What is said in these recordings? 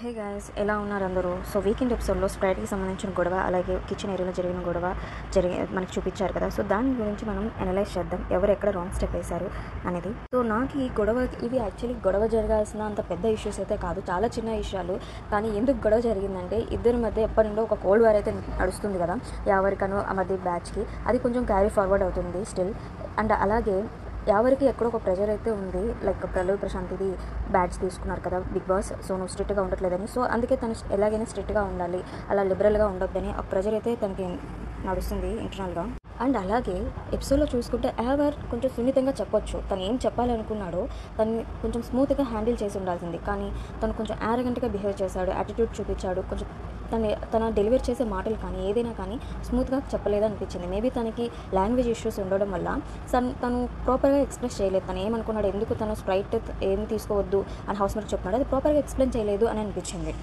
hey guys ఎలా ఉన్నారు అందరూ సో వీకెండ్ ఎపిసోడ్లో స్ప్రైట్కి సంబంధించిన గొడవ అలాగే కిచెన్ ఏరియాలో జరిగిన గొడవ జరిగి మనకి చూపించారు కదా సో దాని గురించి మనం అనలైజ్ చేద్దాం ఎవరు ఎక్కడ రాంగ్ స్టెప్ వేశారు అనేది సో నాకు ఈ గొడవ ఇవి యాక్చువల్లీ గొడవ జరగాల్సిన అంత పెద్ద ఇష్యూస్ అయితే కాదు చాలా చిన్న విషయాలు కానీ ఎందుకు గొడవ జరిగిందంటే ఇద్దరి మధ్య ఎప్పటి నుండో ఒక కోల్డ్ వార్ అయితే నడుస్తుంది కదా ఎవరికనో ఆ మధ్య బ్యాచ్కి అది కొంచెం క్యారీ ఫార్వర్డ్ అవుతుంది స్టిల్ అండ్ అలాగే ఎవరికి ఎక్కడో ఒక ప్రెజర్ అయితే ఉంది లైక్ ప్రలవ్ ప్రశాంత్ ఇది బ్యాడ్స్ తీసుకున్నారు కదా బిగ్ బాస్ సో నువ్వు స్ట్రిక్ట్గా ఉండట్లేదని సో అందుకే తను ఎలాగైనా స్ట్రిక్ట్గా ఉండాలి అలా లిబరల్గా ఉండొద్దని ఆ ప్రెజర్ అయితే తనకి నడుస్తుంది ఇంటర్నల్గా అండ్ అలాగే ఎపిసోడ్లో చూసుకుంటే ఎవర్ కొంచెం సున్నితంగా చెప్పొచ్చు తను ఏం చెప్పాలనుకున్నాడో తను కొంచెం స్మూత్గా హ్యాండిల్ చేసి ఉండాల్సింది కానీ తను కొంచెం యారగెంట్గా బిహేవ్ చేశాడు యాటిట్యూడ్ చూపించాడు కొంచెం తన తన డెలివర్ చేసే మాటలు కానీ ఏదైనా కానీ స్మూత్గా చెప్పలేదనిపించింది మేబీ తనకి లాంగ్వేజ్ ఇష్యూస్ ఉండడం వల్ల తను తను ప్రాపర్గా ఎక్స్ప్రెస్ చేయలేదు తను ఏమనుకున్నాడు ఎందుకు తను స్ప్రైట్ ఏమి తీసుకోవద్దు అని హౌస్ మేట్ చెప్తున్నాడు అది ప్రాపర్గా ఎక్స్ప్లెయిన్ చేయలేదు అని అనిపించింది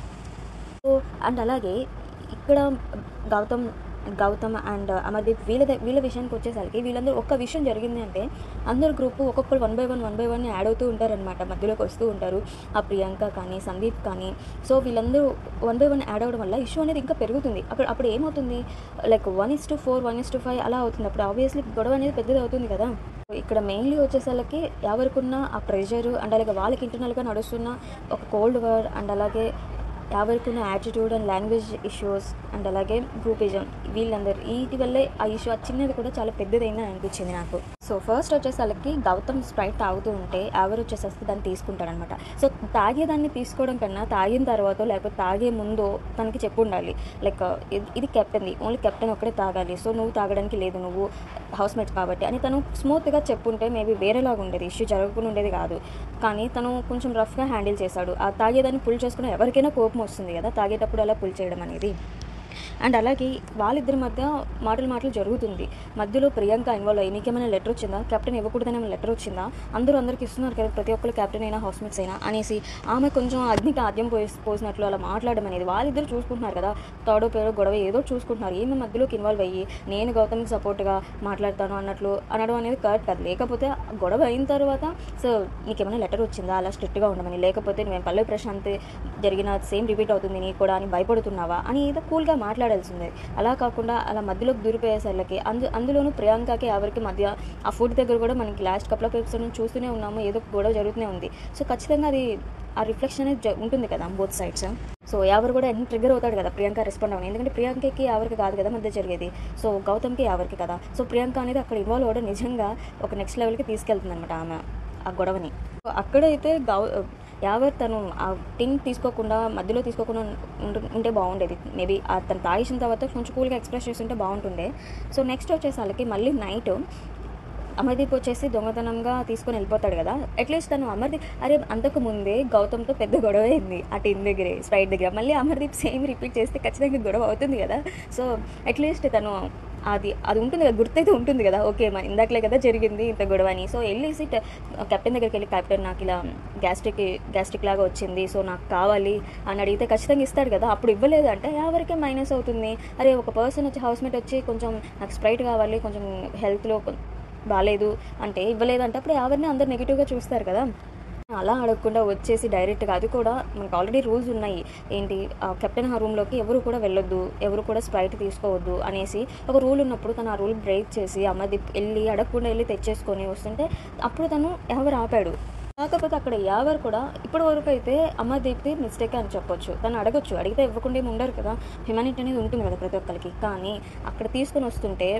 సో అండ్ అలాగే ఇక్కడ గౌతమ్ గౌతమ్ అండ్ అమర్దీప్ వీళ్ళ ద- వీళ్ళ విషయానికి వచ్చేసరికి వీళ్ళందరూ ఒక్క విషయం జరిగింది అంటే అందరు గ్రూప్ ఒక్కొక్కరు one by one one by one add అవుతూ ఉంటారనమాట మధ్యలోకి వస్తూ ఉంటారు ఆ ప్రియాంక కానీ సందీప్ కానీ సో వీళ్ళందరూ వన్ బై వన్ యాడ్ అవ్వడం వల్ల ఇష్యూ అనేది ఇంకా పెరుగుతుంది అక్కడ అప్పుడు ఏమవుతుంది like one is two four one is two five అలా అవుతుంది అప్పుడు ఆబ్వియస్లీ గొడవ అనేది పెద్దది అవుతుంది కదా ఇక్కడ మెయిన్లీ వచ్చేసరికి ఎవరికున్న ఆ ప్రెషర్ అండ్ అలాగే వాళ్ళకి ఇంటర్నల్గా నడుస్తున్న ఒక కోల్డ్ వార్ అండ్ అలాగే ఎవరికున్న attitude and language issues and అలాగే గ్రూపిజం వీళ్ళందరూ వీటి వల్లే ఆ ఇష్యూ ఆ చిన్నది కూడా చాలా పెద్దదైందని అనిపించింది నాకు సో ఫస్ట్ వచ్చేసరికి గౌతమ్ స్ప్రైట్ తాగుతూ ఉంటే ఎవరు వచ్చేసరికి దాన్ని తీసుకుంటాడనమాట సో తాగేదాన్ని తీసుకోవడం కన్నా తాగిన తర్వాత లేకపోతే తాగే ముందు తనకి చెప్పు ఉండాలి లైక్ ఇది కెప్టెన్ది ఓన్లీ కెప్టెన్ ఒక్కడే తాగాలి సో నువ్వు తాగడానికి లేదు నువ్వు హౌస్ మేట్స్ కాబట్టి అని తను స్మూత్గా చెప్పుంటే మేబీ వేరేలాగా ఉండేది ఇష్యూ జరగకుండా ఉండేది కాదు కానీ తను కొంచెం రఫ్గా హ్యాండిల్ చేశాడు ఆ తాగేదాన్ని పుల్ చేసుకున్న ఎవరికైనా కోపం వస్తుంది కదా తాగేటప్పుడు అలా పుల్ చేయడం అనేది అండ్ అలాగే వాళ్ళిద్దరి మధ్య మాటలు మాటలు జరుగుతుంది మధ్యలో ప్రియాంక ఇన్వాల్వ్ అయ్యి నీకేమైనా లెటర్ వచ్చిందా కెప్టెన్ ఇవ్వకూడదని లెటర్ వచ్చిందా అందరూ అందరికి ఇస్తున్నారు కదా ప్రతి ఒక్కరు కెప్టెన్ అయినా హౌస్మేట్స్ అయినా అనేసి ఆమె కొంచెం అగ్నికి ఆద్యం పోసి పోసినట్లు అలా మాట్లాడడం అనేది వాళ్ళిద్దరు చూసుకుంటున్నారు కదా తాడో పేరో గొడవ ఏదో చూసుకుంటున్నారు ఈమె మధ్యలోకి ఇన్వాల్వ్ అయ్యి నేను గౌతమ్కి సపోర్ట్గా మాట్లాడతాను అన్నట్లు అనడం అనేది కరెక్ట్ కాదు లేకపోతే గొడవ అయిన తర్వాత సో నీకేమైనా లెటర్ వచ్చిందా అలా స్ట్రిక్ట్గా ఉండమని లేకపోతే నువ్వేం పల్లె ప్రశాంత్ జరిగిన సేమ్ రిపీట్ అవుతుంది నీకు కూడా అని భయపడుతున్నావా అని ఏదో కూల్గా మాట్లాడాల్సిందే అలా కాకుండా అలా మధ్యలోకి దూరిపోయేసరికి అందు అందులోనూ ప్రియాంకకి ఎవరికి మధ్య ఆ ఫుడ్ దగ్గర కూడా మనకి లాస్ట్ కపుల్ ఆఫ్ ఎపిసోడ్ నుంచి చూస్తూనే ఉన్నాము ఏదో ఒక గొడవ జరుగుతూనే ఉంది సో ఖచ్చితంగా అది ఆ రిఫ్లెక్షన్ అనేది జ- ఉంటుంది కదా బోత్ సైడ్స్ సో ఎవరు కూడా ఎన్ని ట్రిగర్ అవుతాడు కదా ప్రియాంక రెస్పాండ్ అవ్వని ఎందుకంటే ప్రియాంకకి ఎవరికి కాదు కదా మధ్య జరిగేది సో గౌతమ్కి ఎవరికి కదా సో ప్రియాంక అనేది అక్కడ ఇన్వాల్వ్ అవ్వడం నిజంగా ఒక నెక్స్ట్ లెవెల్కి తీసుకెళ్తుంది అనమాట ఆమె ఆ గొడవని సో అక్కడైతే గౌ ఎవరు తను ఆ టిన్ తీసుకోకుండా మధ్యలో తీసుకోకుండా ఉంట- ఉంటే బాగుండేది మేబీ తను తాగేసిన తర్వాత కొంచెం కూల్గా ఎక్స్ప్రెస్ చేస్తుంటే బాగుంటుండే సో నెక్స్ట్ వచ్చేసరికి మళ్ళీ నైట్ అమర్దీప్ వచ్చేసి దొంగతనంగా తీసుకొని వెళ్ళిపోతాడు కదా అట్లీస్ట్ తను అమర్దీప్ అరే అంతకు ముందే గౌతమ్తో పెద్ద గొడవ అయింది ఆ టీం దగ్గరే స్ప్రైట్ దగ్గర మళ్ళీ అమర్దీప్ సేమ్ రిపీట్ చేస్తే ఖచ్చితంగా గొడవ అవుతుంది కదా సో అట్లీస్ట్ తను అది అది ఉంటుంది కదా గుర్తయితే ఉంటుంది కదా ఓకే మరి ఇందాకలే కదా జరిగింది ఇంత గొడవ అని సో వెళ్ళేసి ట- కెప్టెన్ దగ్గరికి వెళ్ళి కెప్టెన్ నాకు ఇలా గ్యాస్ట్రిక్ గ్యాస్ట్రిక్ లాగా వచ్చింది సో నాకు కావాలి అని అడిగితే ఖచ్చితంగా ఇస్తాడు కదా అప్పుడు ఇవ్వలేదు అంటే ఎవరికే మైనస్ అవుతుంది అరే ఒక పర్సన్ వచ్చి హౌస్ మేట్ వచ్చి కొంచెం నాకు స్ప్రైట్ కావాలి కొంచెం హెల్త్లో బాగాలేదు అంటే ఇవ్వలేదు అంటే అప్పుడు ఎవరిని అందరు నెగిటివ్గా చూస్తారు కదా అలా అడగకుండా వచ్చేసి డైరెక్ట్గా అది కూడా మనకు ఆల్రెడీ రూల్స్ ఉన్నాయి ఏంటి ఆ కెప్టెన్ ఆ రూమ్లోకి ఎవరు కూడా వెళ్ళొద్దు ఎవరు కూడా స్ప్రైట్ తీసుకోవద్దు అనేసి ఒక రూల్ ఉన్నప్పుడు తను ఆ రూల్ బ్రేక్ చేసి అమ్మదీప్ వెళ్ళి అడగకుండా వెళ్ళి తెచ్చేసుకొని వస్తుంటే అప్పుడు తను ఎవరు ఆపాడు కాకపోతే అక్కడ ఎవరు కూడా ఇప్పటి వరకు అయితే అమ్మదీప్తి మిస్టేక్ అని చెప్పొచ్చు తను అడగొచ్చు అడిగితే ఇవ్వకుండా ఏమి ఉండరు కదా హ్యుమానిటీ అనేది ఉంటుంది కదా ప్రతి ఒక్కరికి కానీ అక్కడ తీసుకొని వస్తుంటే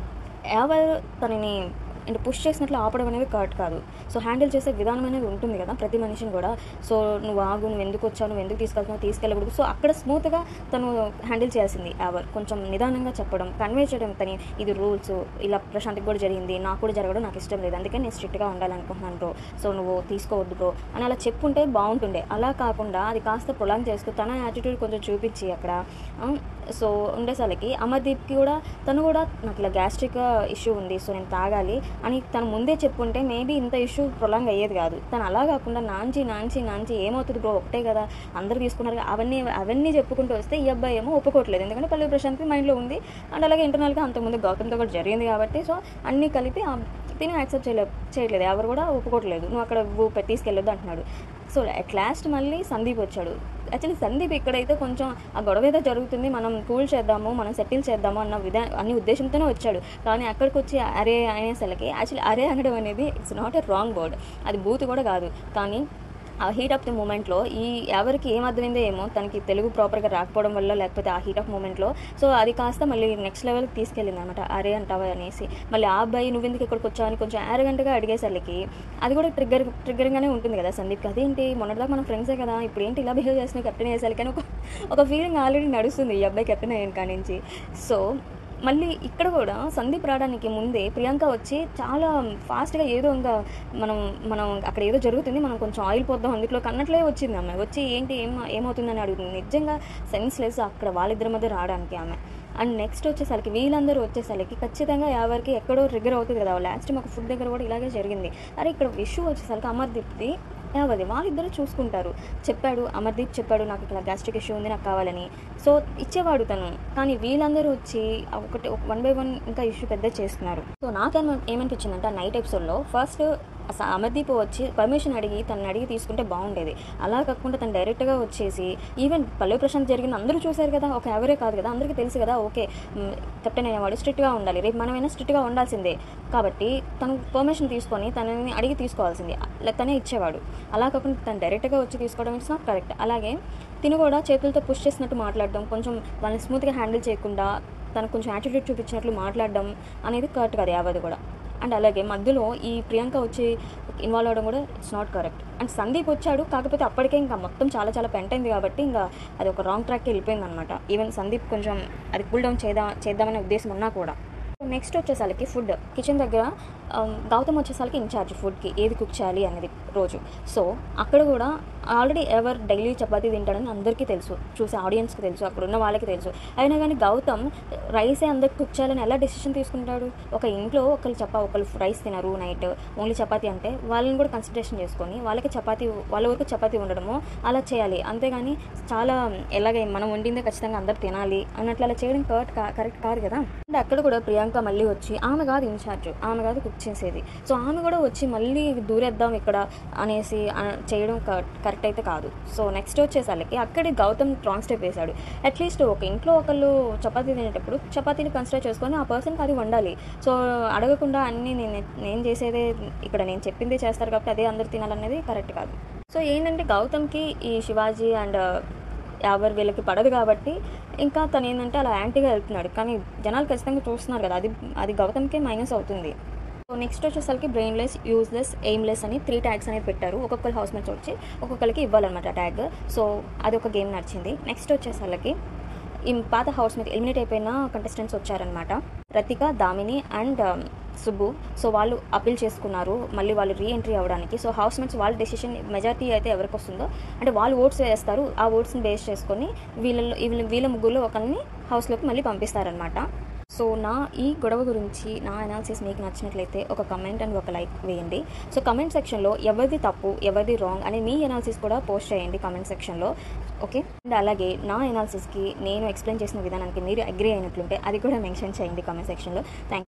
ఎవరు తనని అంటే పుష్ చేసినట్లు ఆపడం అనేది కరెక్ట్ కాదు సో హ్యాండిల్ చేసే విధానం అనేది ఉంటుంది కదా ప్రతి మనిషిని కూడా సో నువ్వు ఆగు నువ్వు ఎందుకు వచ్చావు నువ్వు ఎందుకు తీసుకెళ్తున్నావు తీసుకెళ్ళకూడదు సో అక్కడ స్మూత్గా తను హ్యాండిల్ చేయాల్సింది ఎవర్ కొంచెం నిదానంగా చెప్పడం కన్వే చేయడం తని ఇది రూల్స్ ఇలా ప్రశాంత్కి కూడా జరిగింది నాకు కూడా జరగడం నాకు ఇష్టం లేదు అందుకే నేను స్ట్రిక్ట్గా ఉండాలనుకుంటున్నాను బ్రో సో నువ్వు తీసుకోవద్దు బ్రో అని అలా చెప్పుంటే బాగుంటుండే అలా కాకుండా అది కాస్త ప్రొలాంగ్ చేస్తూ తన యాటిట్యూడ్ కొంచెం చూపించి అక్కడ ఆ, సో ఉండేసరికి అమర్దీప్కి కూడా తను కూడా నాకు ఇలా గ్యాస్ట్రిక్ ఇష్యూ ఉంది సో నేను తాగాలి అని తను ముందే చెప్పుంటే మేబీ ఇంత ఇష్యూ ప్రొలాంగ్ అయ్యేది కాదు తను అలా కాకుండా నాంచి నాంచి నాంచి ఏమవుతుంది బ్రో ఒకటే కదా అందరూ తీసుకున్నారు కదా, అవన్నీ అవన్నీ చెప్పుకుంటూ వస్తే ఈ అబ్బాయి ఏమో ఒప్పుకోవట్లేదు ఎందుకంటే పల్లవి ప్రశాంత్ మైండ్లో ఉంది అండ్ అలాగే ఇంటర్నల్గా అంతకుముందు గౌతమ్తో కూడా జరిగింది కాబట్టి సో అన్నీ కలిపి ఆ తిని యాక్సెప్ట్ చేయలే చేయట్లేదు ఎవరు కూడా ఒప్పుకోవట్లేదు నువ్వు అక్కడ నువ్వు పె- తీసుకెళ్ళొద్దు అంటున్నాడు సో అట్ లాస్ట్ మళ్ళీ సందీప్ వచ్చాడు యాక్చువల్లీ సందీప్ ఇక్కడైతే కొంచెం ఆ గొడవ ఏదో జరుగుతుంది మనం కూల్ చేద్దాము మనం సెటిల్ చేద్దాము అన్న విధా అన్ని ఉద్దేశంతోనే వచ్చాడు కానీ అక్కడికి వచ్చి అరే అనేసరికి యాక్చువల్లీ అరే అనడం అనేది it's not a wrong word అది బూత్ కూడా కాదు కానీ ఆ హీట్ ఆఫ్ ది మూమెంట్లో ఈ ఎవరికి ఏం అర్థమైందో ఏమో తనకి తెలుగు ప్రాపర్గా రాకపోవడం వల్ల లేకపోతే ఆ హీట్ ఆఫ్ మూమెంట్లో సో అది కాస్త మళ్ళీ నెక్స్ట్ లెవెల్కి తీసుకెళ్ళింది అనమాట అరే అంటావా అనేసి మళ్ళీ ఆ అబ్బాయి నువ్వు ఎందుకు ఇక్కడికి వచ్చావని కొంచెం యారగంటగా అడిగేసరికి అది కూడా ట్రిగ్గర్ ట్రిగ్గరింగ్గానే ఉంటుంది కదా సందీప్కి అదేంటి మొన్నటిదాకా మనం ఫ్రెండ్సే కదా ఇప్పుడు ఏంటి ఇలా బిహేవ్ చేస్తున్నావు కెప్టెన్ అయ్యేసరికి అని ఒక ఒక ఫీలింగ్ ఆల్రెడీ నడుస్తుంది ఈ అబ్బాయి కెప్టెన్ అయ్యాను కాడి నుంచి సో మళ్ళీ ఇక్కడ కూడా సందీప్ రావడానికి ముందే ప్రియాంక వచ్చి చాలా ఫాస్ట్గా ఏదో ఇంకా మనం మనం అక్కడ ఏదో జరుగుతుంది మనం కొంచెం ఆయిల్ పోద్దాం అందులో కన్నట్లే వచ్చింది ఆమె వచ్చి ఏంటి ఏం ఏమవుతుందని అడుగుతుంది నిజంగా సెన్స్ లెస్ అక్కడ వాళ్ళిద్దరి మధ్య రావడానికి ఆమె అండ్ నెక్స్ట్ వచ్చేసరికి వీళ్ళందరూ వచ్చేసరికి ఖచ్చితంగా ఎవరికి ఎక్కడో ట్రిగ్గర్ అవుతుంది కదా లాస్ట్ టైం ఒక ఫుడ్ దగ్గర కూడా ఇలాగే జరిగింది అరే ఇక్కడ ఇష్యూ వచ్చేసరికి అమర్దీప్ది యావది వాళ్ళిద్దరూ చూసుకుంటారు చెప్పాడు అమర్దీప్ చెప్పాడు నాకు ఇక్కడ గ్యాస్ట్రిక్ ఇష్యూ ఉంది నాకు కావాలని సో ఇచ్చేవాడు తను కానీ వీళ్ళందరూ వచ్చి ఒకటి వన్ బై వన్ ఇంకా ఇష్యూ పెద్ద చేస్తున్నారు సో నాకేమో ఏమనిపించిందంటే ఆ నైట్ ఎపిసోడ్లో ఫస్ట్ అసలు అమర్దీప్ వచ్చి పర్మిషన్ అడిగి తనని అడిగి తీసుకుంటే బాగుండేది అలా కాకుండా తను డైరెక్ట్గా వచ్చేసి ఈవెన్ పల్లవి ప్రశాంత్ జరిగింది అందరూ చూశారు కదా ఒక ఎవరే కాదు కదా అందరికీ తెలుసు కదా ఓకే మ్, కెప్టెన్ అయ్యేవాడు స్ట్రిక్ట్గా ఉండాలి రేపు మనమైనా స్ట్రిక్ట్గా ఉండాల్సిందే కాబట్టి తను పర్మిషన్ తీసుకొని తనని అడిగి తీసుకోవాల్సింది లే- తనే ఇచ్చేవాడు అలా కాకుండా తను డైరెక్ట్గా వచ్చి తీసుకోవడం ఇట్స్ నాట్ కరెక్ట్ అలాగే తిను కూడా చేతులతో పుష్ చేసినట్టు మాట్లాడడం కొంచెం వాళ్ళని స్మూత్గా హ్యాండిల్ చేయకుండా తనకు కొంచెం యాటిట్యూడ్ చూపించినట్లు మాట్లాడడం అనేది కరెక్ట్ కాదు యావది కూడా అండ్ అలాగే మధ్యలో ఈ ప్రియాంక వచ్చి ఇన్వాల్వ్ అవ్వడం కూడా it's not correct and Sandeep వచ్చాడు కాకపోతే అప్పటికే ఇంకా మొత్తం చాలా చాలా పెంటైంది కాబట్టి ఇంకా అది ఒక రాంగ్ ట్రాక్కి వెళ్ళిపోయింది అనమాట ఈవెన్ సందీప్ కొంచెం అది కూల్ డౌన్ చేద్దాం చేద్దామనే ఉద్దేశం ఉన్నా కూడా నెక్స్ట్ వచ్చేసరికి ఫుడ్ కిచెన్ దగ్గర ఆమ్, గౌతమ్ వచ్చేసరికి ఇన్ఛార్జ్ ఫుడ్కి ఏది కుక్ చేయాలి అనేది రోజు సో అక్కడ కూడా ఆల్రెడీ ఎవరు డైలీ చపాతీ తింటాడని అందరికీ తెలుసు చూసే ఆడియన్స్కి తెలుసు అక్కడ ఉన్న వాళ్ళకి తెలుసు అయినా కానీ గౌతమ్ రైసే అందరికి కుక్ చేయాలని ఎలా డెసిషన్ తీసుకుంటాడు ఒక ఇంట్లో ఒకళ్ళు చపా ఒకళ్ళు రైస్ తినరు నైట్ ఓన్లీ చపాతీ అంటే వాళ్ళని కూడా కన్సిడరేషన్ చేసుకొని వాళ్ళకి చపాతీ వాళ్ళ వరకు చపాతీ ఉండడము అలా చేయాలి అంతేగాని చాలా ఎలాగే మనం వండిందే ఖచ్చితంగా అందరు తినాలి అన్నట్లు అలా చేయడం కరెక్ట్ కా కరెక్ట్ కాదు కదా అంటే అక్కడ కూడా ప్రియాంక మళ్ళీ వచ్చి ఆమె కాదు ఇన్ఛార్జ్ ఆమె కాదు కుక్ చేసేది సో ఆమె కూడా వచ్చి మళ్ళీ దూరేద్దాం ఇక్కడ అనేసి అన- చేయడం కరెక్ట్ అయితే కాదు సో నెక్స్ట్ వచ్చేసరికి అక్కడే గౌతమ్ రాంగ్ స్టెప్ వేశాడు అట్లీస్ట్ ఒక ఇంట్లో ఒకళ్ళు చపాతీ తినేటప్పుడు చపాతీని కన్సిడర్ చేసుకొని ఆ పర్సన్కి అది వండాలి సో అడగకుండా అన్నీ నేను నేను చేసేదే ఇక్కడ నేను చెప్పిందే చేస్తారు కాబట్టి అదే అందరు తినాలనేది కరెక్ట్ కాదు సో ఏంటంటే గౌతమ్కి ఈ శివాజీ అండ్ ఎవరు వీళ్ళకి పడదు కాబట్టి ఇంకా తను ఏంటంటే అలా యాంటీగా వెళ్తున్నాడు కానీ జనాలు ఖచ్చితంగా చూస్తున్నారు కదా అది అది గౌతమ్కే మైనస్ అవుతుంది సో నెక్స్ట్ వచ్చేసరికి బ్రెయిన్లెస్ యూజ్లెస్ ఎయిమ్లెస్ అని త్రీ ట్యాగ్స్ అనేది పెట్టారు ఒక్కొక్కరు హౌస్ మేట్స్ వచ్చి ఒక్కొక్కరికి ఇవ్వాలన్నమాట ట్యాగ్ సో అది ఒక గేమ్ నడిచింది నెక్స్ట్ వచ్చేసరికి ఈ పాత హౌస్ మీద ఎలిమినేట్ అయిపోయిన కంటెస్టెంట్స్ వచ్చారనమాట రతిక దామిని అండ్ సుబ్బు సో వాళ్ళు అప్పీల్ చేసుకున్నారు మళ్ళీ వాళ్ళు రీ ఎంట్రీ అవ్వడానికి సో హౌస్ మేట్స్ వాళ్ళ డెసిషన్ మెజారిటీ అయితే ఎవరికి వస్తుందో అంటే వాళ్ళు ఓట్స్ వేస్తారు ఆ ఓట్స్ని బేస్ చేసుకొని వీళ్ళలో వీళ్ళ వీళ్ళ ముగ్గురులో ఒకరిని హౌస్లోకి మళ్ళీ పంపిస్తారనమాట సో నా ఈ గొడవ గురించి నా అనాలిసిస్ మీకు నచ్చినట్లయితే ఒక కమెంట్ అండ్ ఒక లైక్ వేయండి సో కమెంట్ సెక్షన్లో ఎవరిది తప్పు ఎవరిది రాంగ్ అని మీ అనాలిసిస్ కూడా పోస్ట్ చేయండి కమెంట్ సెక్షన్లో ఓకే అండ్ అలాగే నా అనాలిసిస్కి నేను ఎక్స్ప్లెయిన్ చేసిన విధానానికి మీరు అగ్రి అయినట్లుంటే అది కూడా మెన్షన్ చేయండి కమెంట్ సెక్షన్లో థ్యాంక్